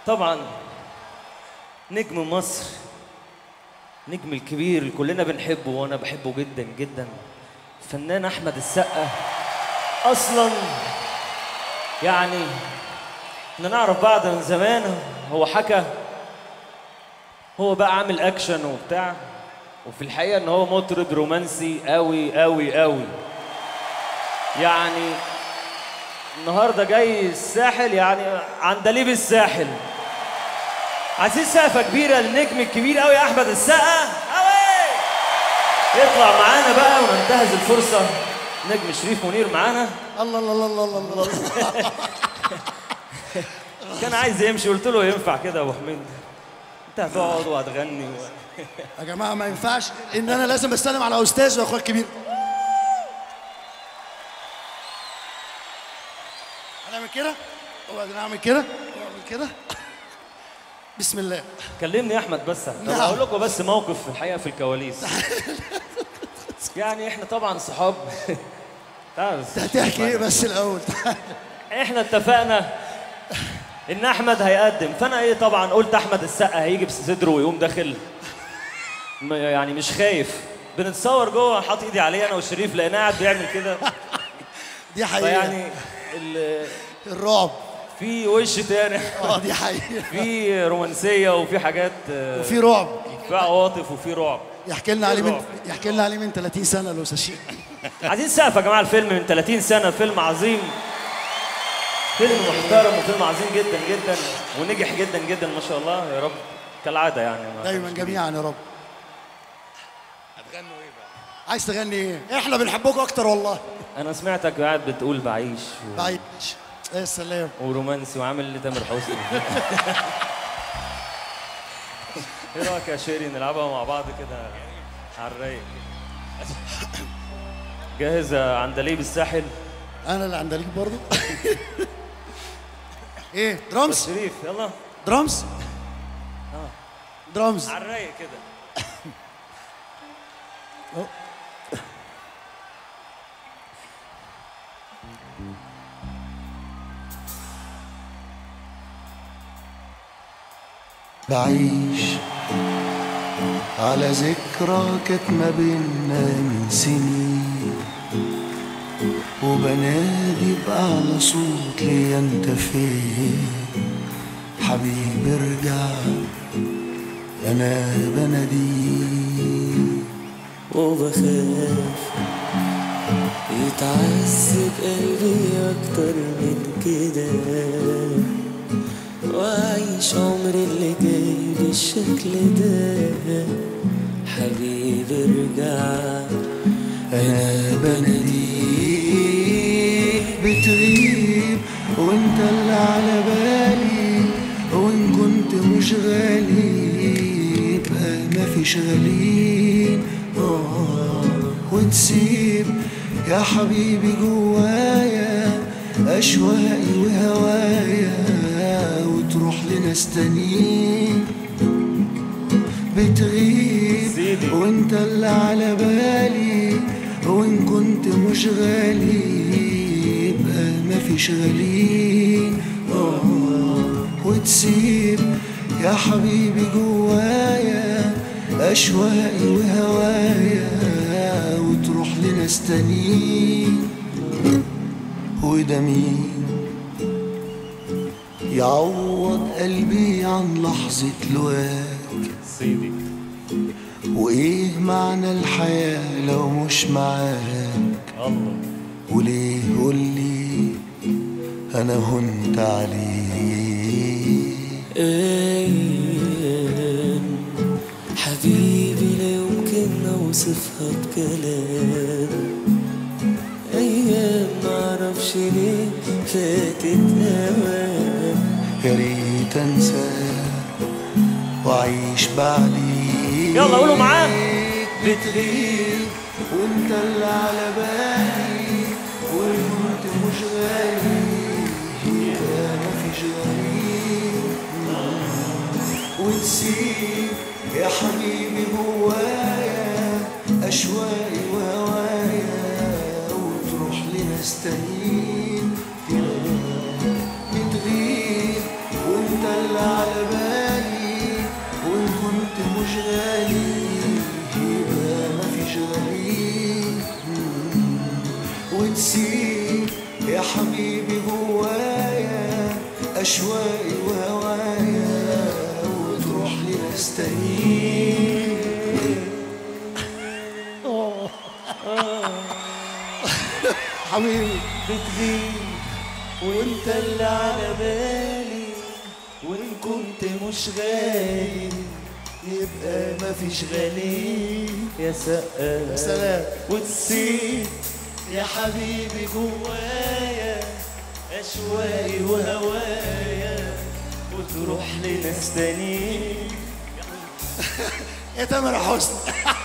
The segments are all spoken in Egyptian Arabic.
طبعا نجم مصر نجم الكبير اللي كلنا بنحبه وانا بحبه جدا جدا الفنان احمد السقا اصلا يعني احنا نعرف بعض من زمان هو حكى هو بقى عامل اكشن وبتاع وفي الحقيقه ان هو مطرب رومانسي قوي قوي قوي يعني النهارده جاي الساحل يعني عندليب الساحل عايزين سقفه كبيره للنجم الكبير قوي احمد السقا قوي يطلع معانا بقى وننتهز الفرصه نجم شريف منير معانا الله الله الله الله الله الله كان عايز يمشي قلت له ينفع كده يا ابو حميد انت هتقعد وهتغني و... يا جماعه ما ينفعش ان انا لازم استلم على استاذ واخويا الكبير هنعمل كده وبعدين اعمل كده واعمل كده بسم الله كلمني يا احمد بس طب نعم. اقول لكم بس موقف في الحقيقه في الكواليس يعني احنا طبعا صحاب تعرف هتحكي ايه بس الاول احنا اتفقنا ان احمد هيقدم فانا ايه طبعا قلت احمد السقا هيجي بصدره ويقوم داخل م- يعني مش خايف بنتصور جوه حاطط ايدي عليه انا وشريف لان قاعد بيعمل كده دي حقيقه فيعني ال- الرعب في وش تاني اه دي حقيقه في رومانسيه وفي حاجات آه، وفي رعب في عواطف وفي رعب يحكي لنا عليه من الرعب. يحكي لنا عليه من 30 سنه الاستاذ شيخ عايزين سقف يا جماعه الفيلم من 30 سنه فيلم عظيم فيلم محترم وفيلم عظيم جدا جدا ونجح جدا جدا ما شاء الله يا رب كالعاده يعني ما دايما جميعا يا رب هتغنوا ايه بقى عايز تغني ايه احنا بنحبكم اكتر والله انا سمعتك قاعد بتقول بعيش و... بعيش يا سلام ورومانسي وعامل لي تامر حسني ايه رايك يا شيري نلعبها مع بعض كده على الرايق جاهزة عندليب الساحل انا اللي عندليك برضو ايه درامز شريف يلا درامز درامز على الرايق كده بعيش على ذكرى كانت ما بينا من سنين وبنادي بأعلى صوت ليا انت فين حبيبي ارجع انا بناديك وبخاف يتعذب قلبي أكتر من كده وأعيش عمري اللي جاي بالشكل ده حبيبي ارجع انا بناديك بتغيب وانت اللي على بالي وان كنت مش غالي يبقى مفيش غاليين آه، وتسيب يا حبيبي جوايا اشواقي وهوايا وتروح لناس تانيين بتغيب سيدي. وانت اللي على بالي وان كنت مش غالي يبقى مفيش غاليين آه، وتسيب يا حبيبي جوايا اشواقي وهوايا وتروح لناس تانيين وده مين يعوض قلبي عن لحظة لواك سيدي وإيه معنى الحياة لو مش معاك الله وليه قولي أنا هنت عليك أيام حبيبي لا يمكن أوصفها بكلام أيام معرفش ليه فاتت أوام يا ريت أنساك وأعيش بعديك يلا قولوا معاه. بتغيب وأنت اللي على بالي وكنت مش غالي يبقى مفيش غريب وتسيب يا حبيبي جوايا أشواقي وهوايا وتروح لناس تانيين بتغيب وانت اللي غالي يبقى مفيش غالي وتسيب يا حبيبي جوايا أشواقي وهوايا وتروح لناس تانيين حبيبي بتغيب وانت اللي على بالي وان كنت مش غالي يبقى مفيش غالي يا سقا سلام وتسيب يا حبيبي جوايا اشواقي وهوايا وتروح لناس تانيين يا تامر حسني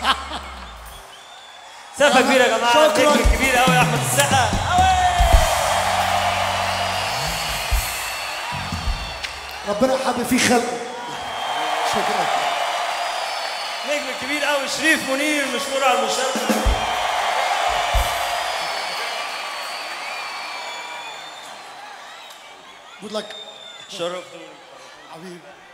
سقفة كبيرة يا جماعة شكراً. نجم كبير قوي يا أحمد السقا ربنا حابب فيه خلقه شكرا نجم كبير قوي شريف منير مشكور على المشاركة جود لك شرفتوني حبيبي